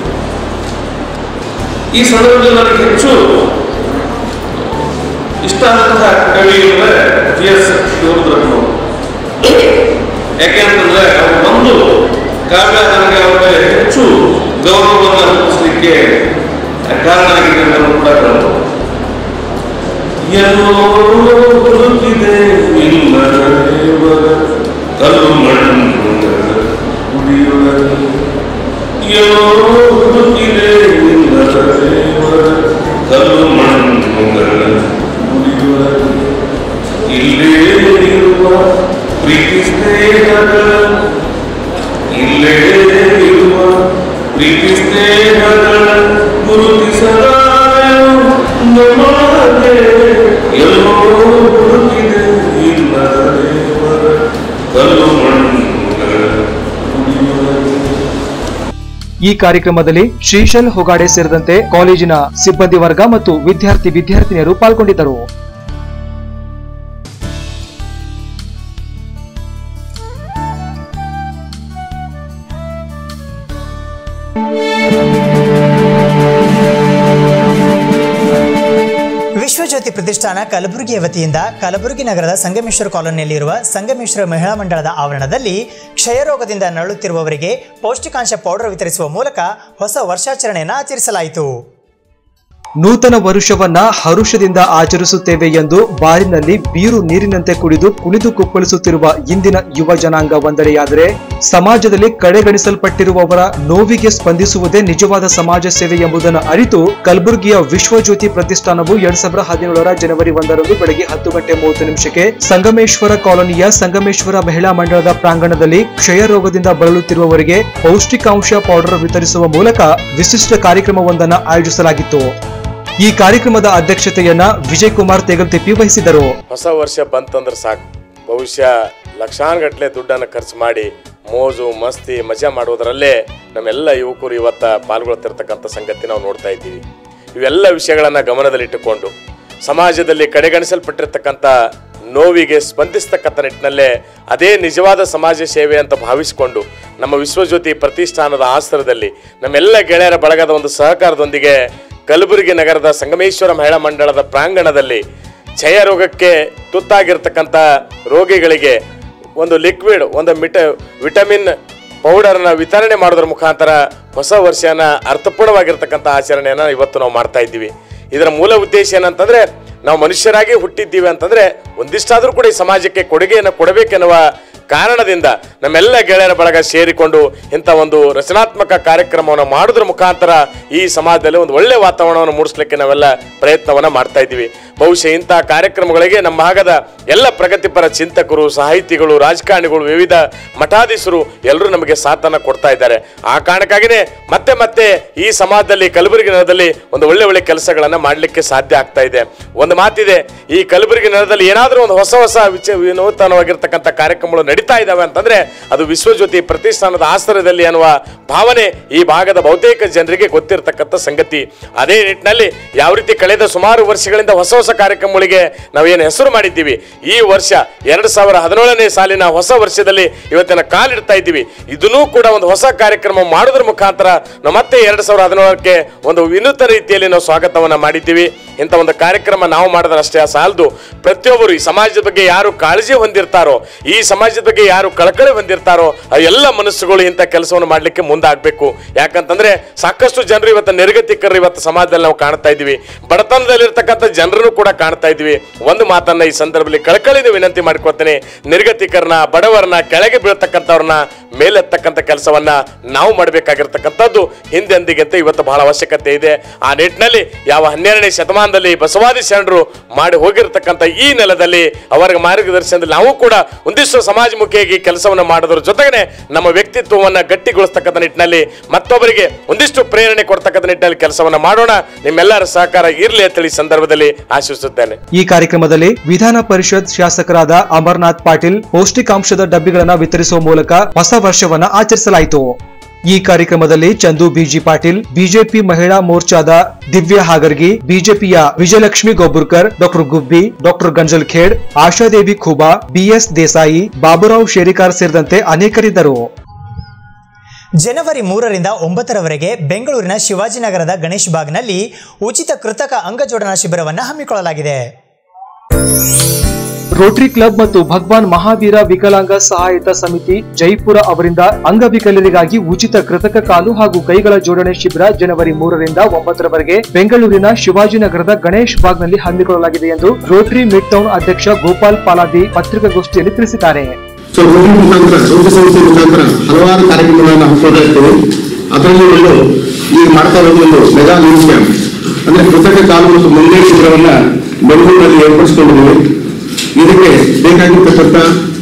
ಈ ಸಂದರ್ಭದಲ್ಲಿ ನನಗೆ ಹೆಚ್ಚು ಇಷ್ಟ ಆದಂತಹ ಕವಿ ಅಂದರೆ ಜಿ ಎಸ್ ಶಿವರುದ್ರಪ್ಪನವರು ಯಾಕೆ ಅಂತಂದ್ರೆ ಅವರು ಒಂದು ಕಾವ್ಯ ನನಗೆ ಅವರ ಮೇಲೆ ಹೆಚ್ಚು ಗೌರವವನ್ನು ರೂಪಿಸಲಿಕ್ಕೆ ಕಾರಣ ಆಗಿದೆ ಅಂತ ಕೂಡ ಹೇಳ್ಬೋದು ಎಲ್ಲೋ ಹುಡುಕಿದೆ ಇಲ್ಲದ ದೇವರ ಕಲ್ಲು ಮಣ್ಣು ಕುಡಿಯೊಳಗೆ ಎಲ್ಲೋ ಹುಡುಕಿದೆ ಇಲ್ಲದ ದೇವರ ಕಲ್ಲು ಮಣ್ಣು ಕುಡಿಯೊಳಗೆ ಇಲ್ಲೇ ಇರುವ ಪ್ರೀತಿ ಸ್ನೇಹಗಳ ಇಲ್ಲೇ ಇರುವ ಪ್ರೀತಿ ಸ್ನೇಹಗಳ ಗುರುತಿಸಲಾಯ ನಮಗೆ ಎಲ್ಲೋ ಹುಡುಕಿದೆ ಇಲ್ಲದ ದೇವರ ಕಲ್ಲು ಮಣ್ಣುಗಳ ಕುಡಿಯೊಳಗೆ ಈ ಕಾರ್ಯಕ್ರಮದಲ್ಲಿ ಶ್ರೀಶೈಲ್ ಹೊಗಾಡೆ ಸೇರಿದಂತೆ ಕಾಲೇಜಿನ ಸಿಬ್ಬಂದಿ ವರ್ಗ ಮತ್ತು ವಿದ್ಯಾರ್ಥಿ ವಿದ್ಯಾರ್ಥಿನಿಯರು ಪಾಲ್ಗೊಂಡಿದ್ದರು ವಿಶ್ವಜ್ಯೋತಿ ಪ್ರತಿಷ್ಠಾನ ಕಲಬುರಗಿಯ ವತಿಯಿಂದ ಕಲಬುರಗಿ ನಗರದ ಸಂಗಮೇಶ್ವರ ಕಾಲೋನಿಯಲ್ಲಿರುವ ಸಂಗಮೇಶ್ವರ ಮಹಿಳಾ ಮಂಡಳದ ಆವರಣದಲ್ಲಿ ಕ್ಷಯರೋಗದಿಂದ ನರಳುತ್ತಿರುವವರಿಗೆ ಪೌಷ್ಟಿಕಾಂಶ ಪೌಡರ್ ವಿತರಿಸುವ ಮೂಲಕ ಹೊಸ ವರ್ಷಾಚರಣೆಯನ್ನು ಆಚರಿಸಲಾಯಿತು ನೂತನ ವರುಷವನ್ನ ಹರುಷದಿಂದ ಆಚರಿಸುತ್ತೇವೆ ಎಂದು ಬಾರಿನಲ್ಲಿ ಬೀರು ನೀರಿನಂತೆ ಕುಡಿದು ಕುಣಿದು ಕುಪ್ಪಳಿಸುತ್ತಿರುವ ಇಂದಿನ ಯುವ ಜನಾಂಗ ಒಂದೆಡೆಯಾದರೆ ಸಮಾಜದಲ್ಲಿ ಕಡೆಗಣಿಸಲ್ಪಟ್ಟಿರುವವರ ನೋವಿಗೆ ಸ್ಪಂದಿಸುವುದೇ ನಿಜವಾದ ಸಮಾಜ ಸೇವೆ ಎಂಬುದನ್ನು ಅರಿತು ಕಲಬುರಗಿಯ ವಿಶ್ವಜ್ಯೋತಿ ಪ್ರತಿಷ್ಠಾನವು ಎರಡ್ ಸಾವಿರದ ಹದಿನೇಳರ ಜನವರಿ ಒಂದರಂದು ಬೆಳಗ್ಗೆ ಹತ್ತು ಗಂಟೆ ಮೂವತ್ತು ನಿಮಿಷಕ್ಕೆ ಸಂಗಮೇಶ್ವರ ಕಾಲೋನಿಯ ಸಂಗಮೇಶ್ವರ ಮಹಿಳಾ ಮಂಡಳದ ಪ್ರಾಂಗಣದಲ್ಲಿ ಕ್ಷಯ ರೋಗದಿಂದ ಬಳಲುತ್ತಿರುವವರಿಗೆ ಪೌಷ್ಟಿಕಾಂಶ ಪೌಡರ್ ವಿತರಿಸುವ ಮೂಲಕ ವಿಶಿಷ್ಟ ಕಾರ್ಯಕ್ರಮವೊಂದನ್ನು ಆಯೋಜಿಸಲಾಗಿತ್ತು ಈ ಕಾರ್ಯಕ್ರಮದ ಅಧ್ಯಕ್ಷತೆಯನ್ನ ವಿಜಯ್ ಕುಮಾರ್ ತೆಗಲ್ತಿಪ್ಪಿ ವಹಿಸಿದರು ಹೊಸ ವರ್ಷ ಬಂತಂದ್ರೆ ಸಾಕು ಬಹುಶಃ ಲಕ್ಷಾನುಗಟ್ಟಲೆ ದುಡ್ಡನ್ನು ಖರ್ಚು ಮಾಡಿ ಮೋಜು ಮಸ್ತಿ ಮಜಾ ಮಾಡುವುದರಲ್ಲೇ ನಮ್ಮೆಲ್ಲ ಯುವಕರು ಇವತ್ತ ಪಾಲ್ಗೊಳ್ತಿರ್ತಕ್ಕಂಥ ಸಂಗತಿ ನಾವು ನೋಡ್ತಾ ಇದ್ದೀವಿ ಇವೆಲ್ಲ ವಿಷಯಗಳನ್ನು ಗಮನದಲ್ಲಿಟ್ಟುಕೊಂಡು ಸಮಾಜದಲ್ಲಿ ಕಡೆಗಣಿಸಲ್ಪಟ್ಟಿರ್ತಕ್ಕಂಥ ನೋವಿಗೆ ಸ್ಪಂದಿಸ್ತಕ್ಕಂಥ ನಿಟ್ಟಿನಲ್ಲೇ ಅದೇ ನಿಜವಾದ ಸಮಾಜ ಸೇವೆ ಅಂತ ಭಾವಿಸಿಕೊಂಡು ನಮ್ಮ ವಿಶ್ವಜ್ಯೋತಿ ಪ್ರತಿಷ್ಠಾನದ ಆಶ್ರಯದಲ್ಲಿ ನಮ್ಮೆಲ್ಲ ಗೆಳೆಯರ ಬಳಗದ ಒಂದು ಸಹಕಾರದೊಂದಿಗೆ ಕಲಬುರಗಿ ನಗರದ ಸಂಗಮೇಶ್ವರ ಮಹಿಳಾ ಮಂಡಳದ ಪ್ರಾಂಗಣದಲ್ಲಿ ಕ್ಷಯ ರೋಗಕ್ಕೆ ತುತ್ತಾಗಿರ್ತಕ್ಕಂಥ ರೋಗಿಗಳಿಗೆ ಒಂದು ಲಿಕ್ವಿಡ್ ಒಂದು ಮಿಟ ವಿಟಮಿನ್ ಪೌಡರ್ನ ವಿತರಣೆ ಮಾಡೋದ್ರ ಮುಖಾಂತರ ಹೊಸ ವರ್ಷನ ಅರ್ಥಪೂರ್ಣವಾಗಿರ್ತಕ್ಕಂಥ ಆಚರಣೆಯನ್ನು ಇವತ್ತು ನಾವು ಮಾಡ್ತಾ ಇದ್ದೀವಿ ಇದರ ಮೂಲ ಉದ್ದೇಶ ಏನಂತಂದ್ರೆ ನಾವು ಮನುಷ್ಯರಾಗಿ ಹುಟ್ಟಿದ್ದೀವಿ ಅಂತಂದ್ರೆ ಒಂದಿಷ್ಟಾದರೂ ಕೂಡ ಈ ಸಮಾಜಕ್ಕೆ ಕೊಡುಗೆಯನ್ನು ಕೊಡಬೇಕೆನ್ನುವ ಕಾರಣದಿಂದ ನಮ್ಮೆಲ್ಲ ಗೆಳೆಯರ ಬಳಗ ಸೇರಿಕೊಂಡು ಇಂಥ ಒಂದು ರಚನಾತ್ಮಕ ಕಾರ್ಯಕ್ರಮವನ್ನು ಮಾಡೋದ್ರ ಮುಖಾಂತರ ಈ ಸಮಾಜದಲ್ಲಿ ಒಂದು ಒಳ್ಳೆ ವಾತಾವರಣವನ್ನು ಮೂಡಿಸ್ಲಿಕ್ಕೆ ನಾವೆಲ್ಲ ಪ್ರಯತ್ನವನ್ನ ಮಾಡ್ತಾ ಇದ್ದೀವಿ ಬಹುಶಃ ಇಂಥ ಕಾರ್ಯಕ್ರಮಗಳಿಗೆ ನಮ್ಮ ಭಾಗದ ಎಲ್ಲ ಪ್ರಗತಿಪರ ಚಿಂತಕರು ಸಾಹಿತಿಗಳು ರಾಜಕಾರಣಿಗಳು ವಿವಿಧ ಮಠಾಧೀಶರು ಎಲ್ಲರೂ ನಮಗೆ ಸಾಥನ್ನ ಕೊಡ್ತಾ ಇದ್ದಾರೆ ಆ ಕಾರಣಕ್ಕಾಗಿನೇ ಮತ್ತೆ ಮತ್ತೆ ಈ ಸಮಾಜದಲ್ಲಿ ಕಲಬುರಗಿ ನಗರದಲ್ಲಿ ಒಂದು ಒಳ್ಳೆ ಒಳ್ಳೆ ಕೆಲಸಗಳನ್ನ ಮಾಡಲಿಕ್ಕೆ ಸಾಧ್ಯ ಆಗ್ತಾ ಇದೆ ಒಂದು ಮಾತಿದೆ ಈ ಕಲಬುರಗಿ ನಗರದಲ್ಲಿ ಏನಾದರೂ ಒಂದು ಹೊಸ ಹೊಸ ವಿಚ ವಿನೂತನವಾಗಿರ್ತಕ್ಕಂಥ ಕಾರ್ಯಕ್ರಮಗಳು ನಡೀತಾ ಇದ್ದಾವೆ ಅಂತಂದ್ರೆ ಅದು ವಿಶ್ವಜ್ಯೋತಿ ಪ್ರತಿಷ್ಠಾನದ ಆಶ್ರಯದಲ್ಲಿ ಅನ್ನುವ ಭಾವನೆ ಈ ಭಾಗದ ಬಹುತೇಕ ಜನರಿಗೆ ಗೊತ್ತಿರತಕ್ಕಂಥ ಸಂಗತಿ ಅದೇ ನಿಟ್ಟಿನಲ್ಲಿ ಯಾವ ರೀತಿ ಕಳೆದ ಸುಮಾರು ವರ್ಷಗಳಿಂದ ಹೊಸ ಹೊಸ ಕಾರ್ಯಕ್ರಮಗಳಿಗೆ ನಾವೇನು ಹೆಸರು ಮಾಡಿದ್ದೀವಿ ಈ ವರ್ಷ ಎರಡು ಸಾವಿರ ಹದಿನೇಳನೇ ಸಾಲಿನ ಹೊಸ ವರ್ಷದಲ್ಲಿ ಇವತ್ತಿನ ಕಾಲಿಡ್ತಾ ಇದ್ದೀವಿ ಇದನ್ನೂ ಕೂಡ ಒಂದು ಹೊಸ ಕಾರ್ಯಕ್ರಮ ಮಾಡೋದ್ರ ಮುಖಾಂತರ ನಾವು ಮತ್ತೆ ಎರಡು ಸಾವಿರದ ಹದಿನೇಳಕ್ಕೆ ಒಂದು ವಿನೂತನ ರೀತಿಯಲ್ಲಿ ನಾವು ಸ್ವಾಗತವನ್ನ ಮಾಡಿದ್ದೀವಿ ಇಂಥ ಒಂದು ಕಾರ್ಯಕ್ರಮ ನಾವು ಮಾಡಿದ್ರೆ ಅಷ್ಟೇ ಸಾಲದು ಪ್ರತಿಯೊಬ್ಬರು ಈ ಸಮಾಜದ ಬಗ್ಗೆ ಯಾರು ಕಾಳಜಿ ಹೊಂದಿರ್ತಾರೋ ಈ ಸಮಾಜದ ಬಗ್ಗೆ ಯಾರು ಕಳಕಳಿ ಹೊಂದಿರ್ತಾರೋ ಆ ಎಲ್ಲ ಮನಸ್ಸುಗಳು ಇಂಥ ಕೆಲಸವನ್ನು ಮಾಡಲಿಕ್ಕೆ ಮುಂದಾಗಬೇಕು ಯಾಕಂತಂದ್ರೆ ಸಾಕಷ್ಟು ಜನರು ಇವತ್ತು ನಿರ್ಗತಿಕರು ಇವತ್ತು ಸಮಾಜದಲ್ಲಿ ನಾವು ಕಾಣ್ತಾ ಇದ್ದೀವಿ ಬಡತನದಲ್ಲಿರ್ತಕ್ಕಂಥ ಜನರನ್ನು ಕೂಡ ಕಾಣ್ತಾ ಇದ್ದೀವಿ ಒಂದು ಮಾತನ್ನ ಈ ಸಂದರ್ಭದಲ್ಲಿ ಕಳಕಳಿನ ವಿನಂತಿ ಮಾಡ್ಕೊಳ್ತೇನೆ ನಿರ್ಗತಿಕರನ್ನ ಬಡವರನ್ನ ಕೆಳಗೆ ಬೀಳ್ತಕ್ಕಂಥವ್ರನ್ನ ಮೇಲೆತ್ತಕ್ಕಂಥ ಕೆಲಸವನ್ನ ನಾವು ಮಾಡಬೇಕಾಗಿರ್ತಕ್ಕಂಥದ್ದು ಹಿಂದೆಂದಿಗಿಂತ ಇವತ್ತು ಬಹಳ ಅವಶ್ಯಕತೆ ಇದೆ ಆ ನಿಟ್ಟಿನಲ್ಲಿ ಯಾವ ಹನ್ನೆರಡನೇ ಶತಮಾನದಲ್ಲಿ ಬಸವಾದಿ ಶರಣರು ಮಾಡಿ ಹೋಗಿರ್ತಕ್ಕಂಥ ಈ ನೆಲದಲ್ಲಿ ಅವರ ಮಾರ್ಗದರ್ಶನದಲ್ಲಿ ನಾವು ಕೂಡ ಒಂದಿಷ್ಟು ಸಮಾಜಮುಖಿಯಾಗಿ ಕೆಲಸವನ್ನು ಮಾಡೋದ್ರ ಜೊತೆಗೆ ನಮ್ಮ ವ್ಯಕ್ತಿತ್ವವನ್ನು ಗಟ್ಟಿಗೊಳಿಸ್ತಕ್ಕಂಥ ನಿಟ್ಟಿನಲ್ಲಿ ಮತ್ತೊಬ್ಬರಿಗೆ ಒಂದಿಷ್ಟು ಪ್ರೇರಣೆ ಕೊಡ್ತಕ್ಕಂಥ ನಿಟ್ಟಿನಲ್ಲಿ ಕೆಲಸವನ್ನು ಮಾಡೋಣ ನಿಮ್ಮೆಲ್ಲರ ಸಹಕಾರ ಇರಲಿ ಅಂತೇಳಿ ಈ ಸಂದರ್ಭದಲ್ಲಿ ಆಶಿಸುತ್ತೇನೆ ಈ ಕಾರ್ಯಕ್ರಮದಲ್ಲಿ ವಿಧಾನ ಪರಿಷತ್ ಶಾಸಕರಾದ ಅಮರ್ನಾಥ್ ಪಾಟೀಲ್ ಪೌಷ್ಟಿಕಾಂಶದ ಡಬ್ಬಿಗಳನ್ನ ವಿತರಿಸುವ ಮೂಲಕ ಹೊಸ ವರ್ಷವನ್ನ ಆಚರಿಸಲಾಯಿತು ಈ ಕಾರ್ಯಕ್ರಮದಲ್ಲಿ ಚಂದು ಬಿಜಿ ಪಾಟೀಲ್ ಬಿಜೆಪಿ ಮಹಿಳಾ ಮೋರ್ಚಾದ ದಿವ್ಯಾ ಹಾಗರ್ಗಿ ಬಿಜೆಪಿಯ Vijayalakshmi Gobbarkar doctor Gubbi doctor Ganjal Khed Ashadevi Khuba BS Desai Baburao Sherikar ಸೇರಿದಂತೆ ಅನೇಕರಿದ್ದರು ಜನವರಿ ಮೂರರಿಂದ ಒಂಬತ್ತರವರೆಗೆ ಬೆಂಗಳೂರಿನ ಶಿವಾಜಿನಗರದ ಗಣೇಶ್ ಬಾಗ್ನಲ್ಲಿ ಉಚಿತ ಕೃತಕ ಅಂಗಜೋಡನಾ ಶಿಬಿರವನ್ನು ಹಮ್ಮಿಕೊಳ್ಳಲಾಗಿದೆ ರೋಟರಿ ಕ್ಲಬ್ ಮತ್ತು ಭಗವಾನ್ ಮಹಾವೀರ ವಿಕಲಾಂಗ ಸಹಾಯತ ಸಮಿತಿ ಜೈಪುರ ಅವರಿಂದ ಅಂಗವಿಕಲರಿಗಾಗಿ ಉಚಿತ ಕೃತಕ ಕಾಲು ಹಾಗೂ ಕೈಗಳ ಜೋಡಣೆ ಶಿಬಿರ ಜನವರಿ ಮೂರರಿಂದ ಒಂಬತ್ತರವರೆಗೆ ಬೆಂಗಳೂರಿನ ಶಿವಾಜಿನಗರದ ಗಣೇಶ್ ಬಾಗ್ನಲ್ಲಿ ಹಮ್ಮಿಕೊಳ್ಳಲಾಗಿದೆ ಎಂದು ರೋಟರಿ ಮಿಡ್ ಟೌನ್ ಅಧ್ಯಕ್ಷ ಗೋಪಾಲ್ ಪಾಲಾದಿ ಪತ್ರಿಕಾಗೋಷ್ಠಿಯಲ್ಲಿ ತಿಳಿಸಿದ್ದಾರೆ ಸೊ ರೋಗಿ ಮುಖಾಂತರ ರೋಗ ಸಂಸ್ಥೆ ಮುಖಾಂತರ ಹಲವಾರು ಕಾರ್ಯಕ್ರಮಗಳನ್ನು ಹಮ್ಮಿಕೊಳ್ತಾ ಇರ್ತೇವೆ ಅದರಲ್ಲಿ ಒಂದು ಈಗ ಮಾಡ್ತಾ ಇರೋದು ಒಂದು ಮೆಗಾ ನ್ಯೂಸ್ ಕ್ಯಾಂಪ್ ಅಂದ್ರೆ ಕೃತಕ ಕಾಲು ಮತ್ತು ಮುಂದೆ ಶಿಬಿರವನ್ನ ಬೆಂಗಳೂರಿನಲ್ಲಿ ಏರ್ಪಡಿಸಿಕೊಂಡಿದ್ದೇವೆ ಇದಕ್ಕೆ ಬೇಕಾಗಿರ್ತಕ್ಕಂಥ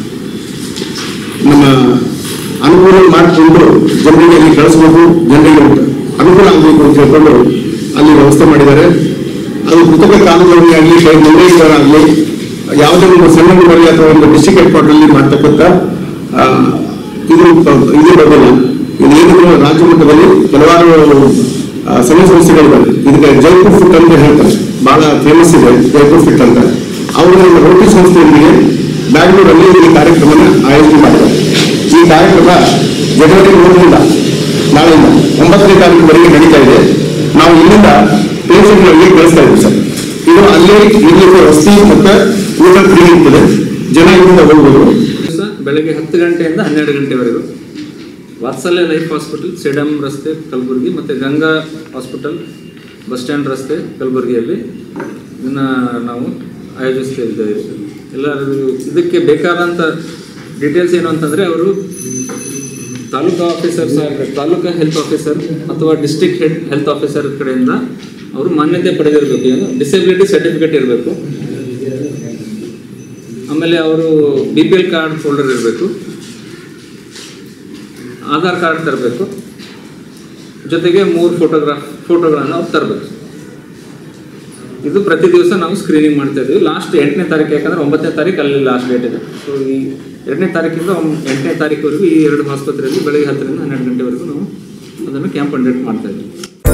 ನಮ್ಮ ಅನುಕೂಲ ಮಾಡಿಕೊಂಡು ಜನರಿಗೆ ಅಲ್ಲಿ ಕಳಿಸಬೇಕು ಜನರಿಗೆ ಅನುಕೂಲ ಆಗಬೇಕು ಅಂತ ಹೇಳ್ಕೊಂಡು ಅಲ್ಲಿ ವ್ಯವಸ್ಥೆ ಮಾಡಿದ್ದಾರೆ ಅದು ಕೃತಕ ಕಾಲುಗಳಲ್ಲಿ ಆಗಲಿ ಕೈ ಆಗಲಿ ಯಾವುದೇ ಒಂದು ಸಣ್ಣ ಊರಲ್ಲಿ ಅಥವಾ ಒಂದು ಡಿಸ್ಟಿಕ್ ಹೆಡ್ ಕ್ವಾರ್ಟರ್ ಅಲ್ಲಿ ಮಾಡ್ತಕ್ಕಂಥ ಆ, ಇದು ಇದು ಬರೋದಿಲ್ಲ ಇದು ಏನಿದ್ರು ರಾಜ್ಯ ಮಟ್ಟದಲ್ಲಿ ಕೆಲವಾರು ಆ, ಸಂಘ ಸಂಸ್ಥೆಗಳಿವೆ ಇದಕ್ಕೆ ಜೈಪುರ್ ಫಿಟ್ ಅಂತ ಹೇಳ್ತಾರೆ ಬಹಳ ಫೇಮಸ್ ಇದೆ ಜೈಪುರ್ ಫಿಟ್ ಅಂತ ಅವರು ನಮ್ಮ ರೋಟಿ ಸಂಸ್ಥೆಯೊಂದಿಗೆ ಬ್ಯಾಂಗ್ಳೂರಲ್ಲಿ ಈ ಕಾರ್ಯಕ್ರಮನ ಆಯೋಜನೆ ಮಾಡಿದ್ದಾರೆ ಈ ಕಾರ್ಯಕ್ರಮ ಜನವರಿ ಮೂರರಿಂದ ನಾಳೆಯಿಂದ ಒಂಬತ್ತನೇ ತಾರೀಕುವರೆಗೆ ನಡೀತಾ ಇದೆ ನಾವು ಇಲ್ಲಿಂದ ಪೇಷಂಟ್ಗಳಿಗೆ ಕಳಿಸ್ತಾ ಇದ್ದೀವಿ ಸರ್ ಇದು ಅಲ್ಲಿ ಇಲ್ಲಿರುವ ವಸತಿ ಮತ್ತೆ ಊಟ ಫ್ರೀ ಇರ್ತದೆ ಜನ ಇಲ್ಲಿಂದ ಹೋಗ್ಬೋದು ದಿವಸ ಬೆಳಗ್ಗೆ ಹತ್ತು ಗಂಟೆಯಿಂದ ಹನ್ನೆರಡು ಗಂಟೆವರೆಗೂ ವಾತ್ಸಲ್ಯ ಲೈಫ್ ಹಾಸ್ಪಿಟಲ್ ಸೇಡಂ ರಸ್ತೆ ಕಲಬುರಗಿ ಮತ್ತು ಗಂಗಾ ಹಾಸ್ಪಿಟಲ್ ಬಸ್ ಸ್ಟ್ಯಾಂಡ್ ರಸ್ತೆ ಕಲಬುರಗಿಯಲ್ಲಿ ಇದನ್ನು ನಾವು ಆಯೋಜಿಸ್ತಾ ಇದ್ದೇವೆ ಎಲ್ಲರೂ ಇದಕ್ಕೆ ಬೇಕಾದಂಥ ಡೀಟೇಲ್ಸ್ ಏನು ಅಂತಂದರೆ ಅವರು taluka officers taluka health officer ಅಥವಾ ಡಿಸ್ಟ್ರಿಕ್ಟ್ ಹೆಡ್ ಹೆಲ್ತ್ ಆಫೀಸರ್ ಕಡೆಯಿಂದ ಅವರು ಮಾನ್ಯತೆ ಪಡೆದಿರಬೇಕು ಏನು ಡಿಸೆಬಿಲಿಟಿ ಸರ್ಟಿಫಿಕೇಟ್ ಇರಬೇಕು ಆಮೇಲೆ ಅವರು B P L card folder ಇರಬೇಕು ಆಧಾರ್ ಕಾರ್ಡ್ ತರಬೇಕು ಜೊತೆಗೆ ಮೂರು ಫೋಟೋಗ್ರಾಫ್ ಫೋಟೋಗಳನ್ನು ಅವ್ರು ತರಬೇಕು ಇದು ಪ್ರತಿ ದಿವಸ ನಾವು ಸ್ಕ್ರೀನಿಂಗ್ ಮಾಡ್ತಾ ಇದ್ದೀವಿ ಲಾಸ್ಟ್ ಎಂಟನೇ ತಾರೀಕು ಯಾಕಂದ್ರೆ ಒಂಬತ್ತನೇ ತಾರೀಕು ಅಲ್ಲಿ ಲಾಸ್ಟ್ ಡೇಟ್ ಇದೆ ಸೊ ಈ ಎರಡನೇ ತಾರೀಕಿಂದ ಒಂಬ- ಎಂಟನೇ ತಾರೀಕುವರೆಗೂ ಈ ಎರಡು ಆಸ್ಪತ್ರೆಯಲ್ಲಿ ಬೆಳಗ್ಗೆ ಹತ್ತರಿಂದ ಹನ್ನೆರಡು ಗಂಟೆವರೆಗೂ ನಾವು ಅದನ್ನು ಕ್ಯಾಂಪ್ ಕಂಡಕ್ಟ್ ಮಾಡ್ತಾ ಇದ್ದೀವಿ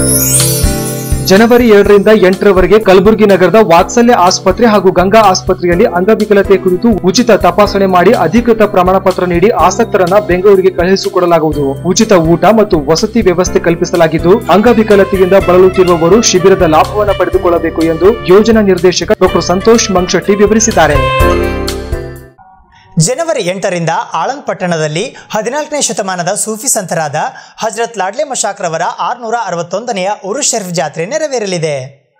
ಜನವರಿ ಎರಡರಿಂದ ಎಂಟರವರೆಗೆ ಕಲಬುರಗಿ ನಗರದ ವಾತ್ಸಲ್ಯ ಆಸ್ಪತ್ರೆ ಹಾಗೂ ಗಂಗಾ ಆಸ್ಪತ್ರೆಯಲ್ಲಿ ಅಂಗವಿಕಲತೆ ಕುರಿತು ಉಚಿತ ತಪಾಸಣೆ ಮಾಡಿ ಅಧಿಕೃತ ಪ್ರಮಾಣ ಪತ್ರ ನೀಡಿ ಆಸಕ್ತರನ್ನ ಬೆಂಗಳೂರಿಗೆ ಕಳುಹಿಸಿಕೊಡಲಾಗುವುದು ಉಚಿತ ಊಟ ಮತ್ತು ವಸತಿ ವ್ಯವಸ್ಥೆ ಕಲ್ಪಿಸಲಾಗಿದ್ದು ಅಂಗವಿಕಲತೆಯಿಂದ ಬಳಲುತ್ತಿರುವವರು ಶಿಬಿರದ ಲಾಭವನ್ನು ಪಡೆದುಕೊಳ್ಳಬೇಕು ಎಂದು ಯೋಜನಾ ನಿರ್ದೇಶಕ ಡಾಕ್ಟರ್ ಸಂತೋಷ್ ಮಂಕ್ಷಟ್ಟಿ ವಿವರಿಸಿದ್ದಾರೆ ಜನವರಿ ಎಂಟರಿಂದ ಆಳಂದ್ ಪಟ್ಟಣದಲ್ಲಿ ಹದಿನಾಲ್ಕನೇ ಶತಮಾನದ ಸೂಫಿ ಸಂತರಾದ ಹಜರತ್ ಲಾಡ್ಲೆ ಮಶಾಕ್ರವರ ಆರುನೂರ ಅರವತ್ತೊಂದನೆಯ ಉರು ಶರೀಫ್ ಜಾತ್ರೆ ನೆರವೇರಲಿದೆ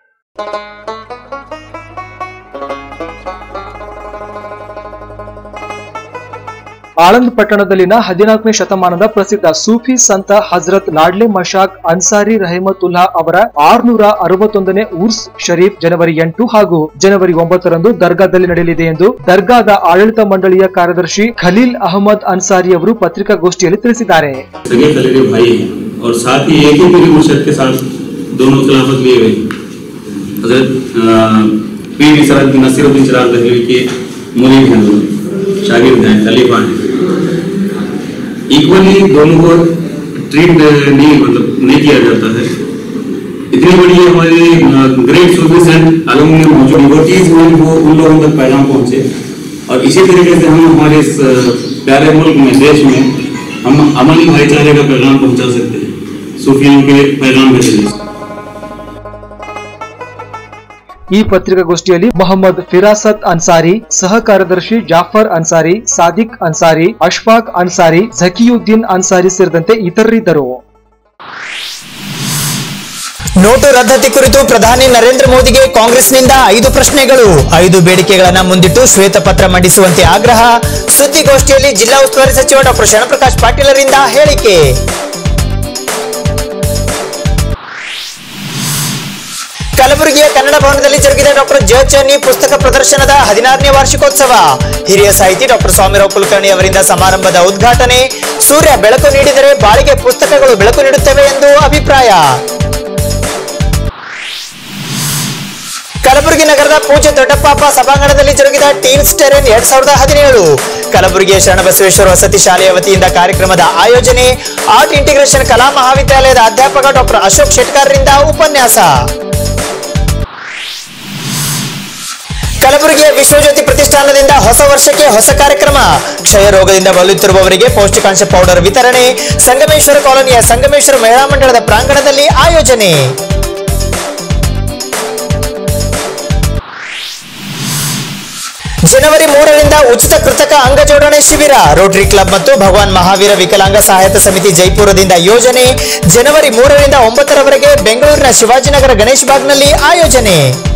ಆಳಂದ್ ಪಟ್ಟಣದಲ್ಲಿನ ಹದಿನಾಲ್ಕನೇ ಶತಮಾನದ ಪ್ರಸಿದ್ಧ ಸೂಫಿ ಸಂತ ಹಜರತ್ ಲಾಡ್ಲೆ ಮಶಾಕ್ ಅನ್ಸಾರಿ ರಹಿಮತುಲ್ಲಾ ಅವರ ಆರ್ನೂರ ಅರವತ್ತೊಂದನೇ ಉರ್ಸ್ ಶರೀಫ್ ಜನವರಿ ಎಂಟು ಹಾಗೂ ಜನವರಿ ಒಂಬತ್ತರಂದು ದರ್ಗಾದಲ್ಲಿ ನಡೆಯಲಿದೆ ಎಂದು ದರ್ಗಾದ ಆಡಳಿತ ಮಂಡಳಿಯ ಕಾರ್ಯದರ್ಶಿ ಖಲೀಲ್ ಅಹಮದ್ ಅನ್ಸಾರಿ ಅವರು ಪತ್ರಿಕಾಗೋಷ್ಠಿಯಲ್ಲಿ ತಿಳಿಸಿದ್ದಾರೆ सगे तले के भाई हैं और साथ ही एक ही पीर मुर्शद के साथ दोनों खिलाफत लिए हुए हैं। हजरत अ, पीर इसरत नसीरुद्दीन चिराग दहलवी के मुरीद हैं दोनों शागिर्द हैं खलीफा हैं इक्वली दोनों को ट्रीट नहीं मतलब नहीं किया जाता है इतनी बड़ी हमारी ग्रेट सर्विस एंड अलुमनी मौजूद डिवोटीज हुए वो उन लोगों तक पैगाम पहुंचे और इसी तरीके से हम हमारे इस अ, प्यारे मुल्क में देश में हम अमन भाईचारे का पैगाम पहुंचा सकते हैं सूफियों के पैगाम के जरिए ಈ ಪತ್ರಿಕಾಗೋಷ್ಠಿಯಲ್ಲಿ ಮೊಹಮ್ಮದ್ ಫಿರಾಸತ್ ಅನ್ಸಾರಿ ಸಹ ಕಾರ್ಯದರ್ಶಿ ಜಾಫರ್ ಅನ್ಸಾರಿ ಸಾದಿಕ್ ಅನ್ಸಾರಿ ಅಶ್ಫಾಕ್ ಅನ್ಸಾರಿ ಝಕಿಯುದ್ದೀನ್ ಅನ್ಸಾರಿ ಸೇರಿದಂತೆ ಇತರರಿದ್ದರು ನೋಟು ರದ್ದತಿ ಕುರಿತು ಪ್ರಧಾನಿ ನರೇಂದ್ರ ಮೋದಿಗೆ ಕಾಂಗ್ರೆಸ್ನಿಂದ ಐದು ಪ್ರಶ್ನೆಗಳು ಐದು ಬೇಡಿಕೆಗಳನ್ನ ಮುಂದಿಟ್ಟು ಶ್ವೇತಪತ್ರ ಮಂಡಿಸುವಂತೆ ಆಗ್ರಹ ಸುದ್ದಿಗೋಷ್ಠಿಯಲ್ಲಿ ಜಿಲ್ಲಾ ಉಸ್ತುವಾರಿ ಸಚಿವ ಡಾಕ್ಟರ್ ಶರಣಪ್ರಕಾಶ್ ಪಾಟೀಲರಿಂದ ಹೇಳಿಕೆ ಕಲಬುರಗಿಯ ಕನ್ನಡ ಭವನದಲ್ಲಿ ಜರುಗಿದ ಡಾಕ್ಟರ್ ಜಚನಿ ಪುಸ್ತಕ ಪ್ರದರ್ಶನದ ಹದಿನಾರನೇ ವಾರ್ಷಿಕೋತ್ಸವ ಹಿರಿಯ ಸಾಹಿತಿ ಡಾಕ್ಟರ್ ಸ್ವಾಮಿರಾವ್ ಕುಲಕರ್ಣಿ ಅವರಿಂದ ಸಮಾರಂಭದ ಉದ್ಘಾಟನೆ ಸೂರ್ಯ ಬೆಳಕು ನೀಡಿದರೆ ಬಾಳಿಗೆ ಪುಸ್ತಕಗಳು ಬೆಳಕು ನೀಡುತ್ತವೆ ಎಂದು ಅಭಿಪ್ರಾಯ ಕಲಬುರಗಿ ನಗರದ ಪೂಜ್ಯ ದೊಡ್ಡಪ್ಪ ಸಭಾಂಗಣದಲ್ಲಿ ಜರುಗಿದ ಟೀನ್ಸ್ ಟೆರೆನ್ ಎರಡ್ ಸಾವಿರದ ಹದಿನೇಳು ಕಲಬುರಗಿಯ ಶರಣಬಸವೇಶ್ವರ ವಸತಿ ಶಾಲೆಯ ವತಿಯಿಂದ ಕಾರ್ಯಕ್ರಮದ ಆಯೋಜನೆ ಆರ್ಟ್ ಇಂಟಿಗ್ರೇಷನ್ ಕಲಾ ಮಹಾವಿದ್ಯಾಲಯದ ಅಧ್ಯಾಪಕ ಡಾಕ್ಟರ್ ಅಶೋಕ್ ಶೆಟ್ಕಾರ್ರಿಂದ ಉಪನ್ಯಾಸ ಕಲಬುರಗಿಯ ವಿಶ್ವಜ್ಯೋತಿ ಪ್ರತಿಷ್ಠಾನದಿಂದ ಹೊಸ ವರ್ಷಕ್ಕೆ ಹೊಸ ಕಾರ್ಯಕ್ರಮ ಕ್ಷಯ ರೋಗದಿಂದ ಬಳಲುತ್ತಿರುವವರಿಗೆ ಪೌಷ್ಟಿಕಾಂಶ ಪೌಡರ್ ವಿತರಣೆ ಸಂಗಮೇಶ್ವರ ಕಾಲೋನಿಯ ಸಂಗಮೇಶ್ವರ ಮಹಿಳಾ ಮಂಡಳದ ಪ್ರಾಂಗಣದಲ್ಲಿ ಆಯೋಜನೆ ಜನವರಿ ಮೂರರಿಂದ ಉಚಿತ ಕೃತಕ ಅಂಗ ಜೋಡಣೆ ಶಿಬಿರ ರೋಟರಿ ಕ್ಲಬ್ ಮತ್ತು ಭಗವಾನ್ ಮಹಾವೀರ ವಿಕಲಾಂಗ ಸಹಾಯತ ಸಮಿತಿ ಜೈಪುರದಿಂದ ಯೋಜನೆ ಜನವರಿ ಮೂರರಿಂದ ಒಂಬತ್ತರವರೆಗೆ ಬೆಂಗಳೂರಿನ ಶಿವಾಜಿನಗರ ಗಣೇಶ್ ಬಾಗ್ನಲ್ಲಿ ಆಯೋಜನೆ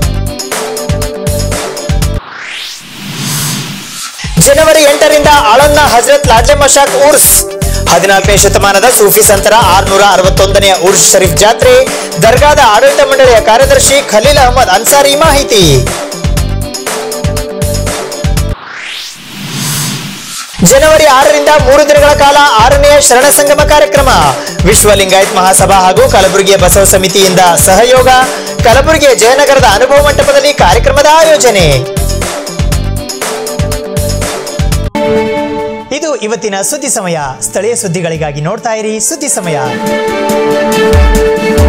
ಜನವರಿ ಎಂಟರಿಂದ ಆಳಂದ ಹಜರತ್ ಲಾಜೆ ಮಶಾಕ್ ಉರ್ಸ್ ಹದಿನಾಲ್ಕನೇ ಶತಮಾನದ ಸೂಫಿ ಸಂತರ ಆರ್ನೂರ ಅರವತ್ತೊಂದನೆಯ ಉರ್ಸ್ ಶರೀಫ್ ಜಾತ್ರೆ ದರ್ಗಾದ ಆಡಳಿತ ಮಂಡಳಿಯ ಕಾರ್ಯದರ್ಶಿ ಖಲೀಲ್ ಅಹಮದ್ ಅನ್ಸಾರಿ ಮಾಹಿತಿ ಜನವರಿ ಆರರಿಂದ ಮೂರು ದಿನಗಳ ಕಾಲ ಆರನೆಯ ಶರಣ ಸಂಗಮ ಕಾರ್ಯಕ್ರಮ ವಿಶ್ವ ಲಿಂಗಾಯತ್ ಮಹಾಸಭಾ ಹಾಗೂ ಕಲಬುರಗಿಯ ಬಸವ ಸಮಿತಿಯಿಂದ ಸಹಯೋಗ ಕಲಬುರಗಿಯ ಜಯನಗರದ ಅನುಭವ ಮಂಟಪದಲ್ಲಿ ಕಾರ್ಯಕ್ರಮದ ಆಯೋಜನೆ ಇದು ಇವತ್ತಿನ ಸುದ್ದಿ ಸಮಯ ಸ್ಥಳೀಯ ಸುದ್ದಿಗಳಿಗಾಗಿ ನೋಡ್ತಾ ಇರಿ ಸುದ್ದಿ ಸಮಯ